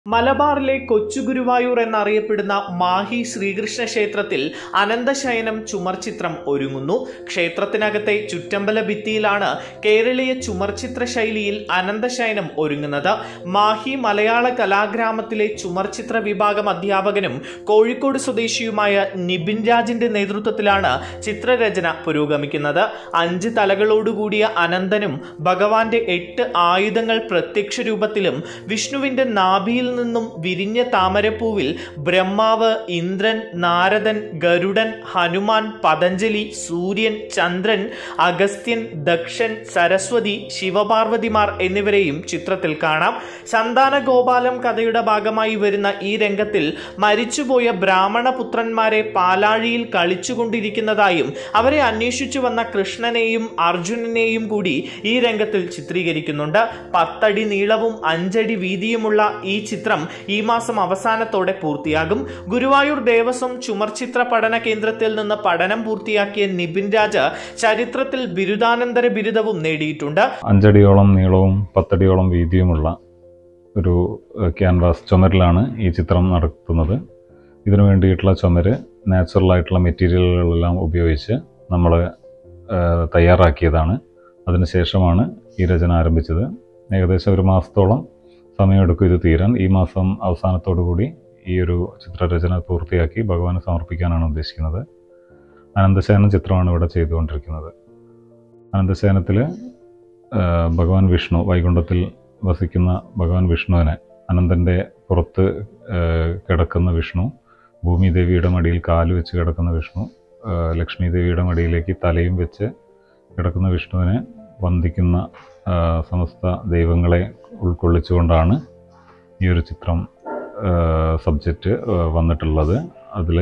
മലബാറിലെ കൊച്ചുഗുരുവായൂർ എന്നറിയപ്പെടുന്ന മാഹി ശ്രീകൃഷ്ണ ക്ഷേത്രത്തിൽ അനന്തശയനം ചുമർചിത്രം ഒരുങ്ങുന്നു ക്ഷേത്രത്തിനകത്തെ ചുറ്റമ്പല ഭിത്തിയിലാണ് കേരളീയ ചുമർചിത്ര ശൈലിയിൽ അനന്തശയനം ഒരുങ്ങുന്നത് മാഹി മലയാള കലാഗ്രാമത്തിലെ ചുമർചിത്ര വിഭാഗം അധ്യാപകനും കോഴിക്കോട് സ്വദേശിയുമായ നിബിൻ രാജിന്റെ നേതൃത്വത്തിലാണ് ചിത്രരചന പുരോഗമിക്കുന്നത് അഞ്ച് തലകളോടുകൂടിയ അനന്തനും ഭഗവാന്റെ എട്ട് ആയുധങ്ങൾ പ്രത്യക്ഷ രൂപത്തിലും വിഷ്ണുവിന്റെ നാഭിയിൽ നിന്നും വിരിഞ്ഞ താമരപ്പൂവിൽ ബ്രഹ്മാവ് ഇന്ദ്രൻ നാരദൻ ഗരുഡൻ ഹനുമാൻ പതഞ്ജലി സൂര്യൻ ചന്ദ്രൻ അഗസ്ത്യൻ ദക്ഷൻ സരസ്വതി ശിവപാർവതിമാർ എന്നിവരെയും ചിത്രത്തിൽ കാണാം സന്താന ഗോപാലം കഥയുടെ ഭാഗമായി വരുന്ന ഈ രംഗത്തിൽ മരിച്ചുപോയ ബ്രാഹ്മണ പുത്രന്മാരെ പാലാഴിയിൽ കളിച്ചുകൊണ്ടിരിക്കുന്നതായും അവരെ അന്വേഷിച്ചു വന്ന കൃഷ്ണനെയും അർജുനനെയും കൂടി ഈ രംഗത്തിൽ ചിത്രീകരിക്കുന്നുണ്ട് പത്തടി നീളവും അഞ്ചടി വീതിയുമുള്ള ഈ ചിത്രം ഈ മാസം അവസാനത്തോടെ പൂർത്തിയാകും ഗുരുവായൂർ ദേവസ്വം ചുമർചിത്ര പഠന കേന്ദ്രത്തിൽ നിന്ന് പഠനം പൂർത്തിയാക്കിയ നിബിൻ രാജ ചരിത്രത്തിൽ ബിരുദാനന്തര ബിരുദവും നേടിയിട്ടുണ്ട് അഞ്ചടിയോളം നീളവും പത്തടിയോളം വീതിയുമുള്ള ഒരു ഏഹ്, ക്യാൻവാസ് ചുമരിലാണ് ഈ ചിത്രം നടത്തുന്നത് ഇതിനു വേണ്ടിയിട്ടുള്ള ചുമര് നാച്ചുറൽ ആയിട്ടുള്ള മെറ്റീരിയലുകളെല്ലാം ഉപയോഗിച്ച് നമ്മൾ തയ്യാറാക്കിയതാണ് അതിനുശേഷമാണ് ഈ രചന ആരംഭിച്ചത് ഏകദേശം ഒരു മാസത്തോളം സമയമെടുക്കും ഇത് തീരാൻ ഈ മാസം അവസാനത്തോടു കൂടി ഈ ഒരു ചിത്രരചന പൂർത്തിയാക്കി ഭഗവാന് സമർപ്പിക്കാനാണ് ഉദ്ദേശിക്കുന്നത് അനന്തശയന ചിത്രമാണ് ഇവിടെ ചെയ്തുകൊണ്ടിരിക്കുന്നത് അനന്തശയനത്തിൽ ഭഗവാൻ വിഷ്ണു വൈകുണ്ഠത്തിൽ വസിക്കുന്ന ഭഗവാൻ വിഷ്ണുവിനെ അനന്തൻ്റെ പുറത്ത് ഏഹ്, കിടക്കുന്ന വിഷ്ണു ഭൂമി ദേവിയുടെ മടിയിൽ കാല് വെച്ച് കിടക്കുന്ന വിഷ്ണു ഏഹ്, ലക്ഷ്മി ദേവിയുടെ മടിയിലേക്ക് തലയും വെച്ച് കിടക്കുന്ന വിഷ്ണുവിനെ വന്ദിക്കുന്ന ഏഹ്, സമസ്ത ദൈവങ്ങളെ ഉൾക്കൊള്ളിച്ചുകൊണ്ടാണ് ഈ ഒരു ചിത്രം സബ്ജക്റ്റ് വന്നിട്ടുള്ളത് അതിൽ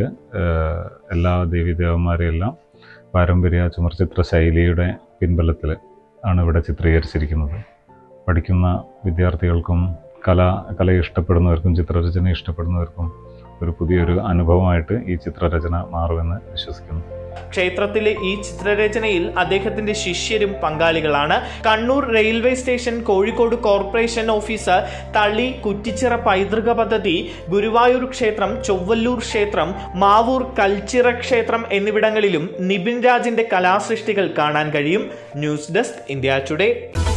എല്ലാ ദേവീദേവന്മാരെയെല്ലാം പാരമ്പര്യ ചുമർചിത്ര ശൈലിയുടെ പിൻബലത്തിൽ ആണ് ഇവിടെ ചിത്രീകരിച്ചിരിക്കുന്നത് പഠിക്കുന്ന വിദ്യാർത്ഥികൾക്കും കല കല ഇഷ്ടപ്പെടുന്നവർക്കും ചിത്രരചന ഇഷ്ടപ്പെടുന്നവർക്കും ഒരു പുതിയൊരു അനുഭവമായിട്ട് ഈ ചിത്രരചന മാറുമെന്ന് വിശ്വസിക്കുന്നു ക്ഷേത്രത്തിലെ ഈ ചിത്രരചനയിൽ അദ്ദേഹത്തിന്റെ ശിഷ്യരും പങ്കാളികളാണ് Kannur railway station Kozhikode corporation officer Thali Kuttichira പൈതൃക പദ്ധതി ഗുരുവായൂർ ക്ഷേത്രം ചൊവ്വല്ലൂർ ക്ഷേത്രം മാവൂർ കൽച്ചിറ ക്ഷേത്രം എന്നിവിടങ്ങളിലും നിബിൻ രാജിന്റെ കലാസൃഷ്ടികൾ കാണാൻ കഴിയും ന്യൂസ് ഡെസ്ക് ഇന്ത്യ ടുഡേ